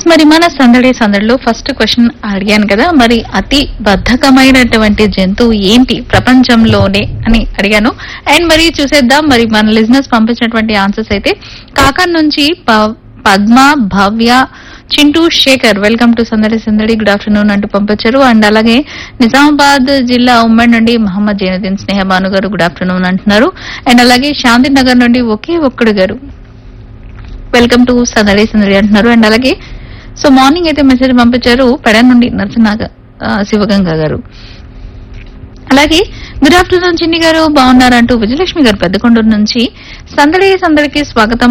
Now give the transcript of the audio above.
మరి మన సందడి సందడిలో ఫస్ట్ క్వశ్చన్ అడిగాను కదా మరి అతి బద్ధకమైనటువంటి జంతువు ఏంటి ప్రపంచంలోనే అని అడిగాను అండ్ మరి చూసేద్దాం మరి మన లిజినెస్ పంపించినటువంటి ఆన్సర్స్ అయితే కాకర్ నుంచి ప- Padma Bhavya Chintu Shekhar welcome to Sandadi Sandadi good afternoon అంటూ పంపించారు అండ్ అలాగే నిజామాబాద్ జిల్లా ఉమ్మడి నుండి మహమ్మద్ జైనుద్దీన్ స్నేహబాను గారు గుడ్ ఆఫ్టర్నూన్ అంటున్నారు అండ్ అలాగే శాంతి నగర్ నుండి ఒకే ఒక్కడు గారు వెల్కమ్ టు సందడి సందడి అంటున్నారు అండ్ అలాగే సో మార్నింగ్ అయితే మెసేజ్ పంపించారు పెడ నుండి నరసింహ శివగంగ గారు అలాగే గుడ్ ఆఫ్టర్నూన్ చిన్ని గారు బాగున్నారంటూ విజయలక్ష్మి గారు పెద్దకొండూరు నుంచి సందడి సందడికి స్వాగతం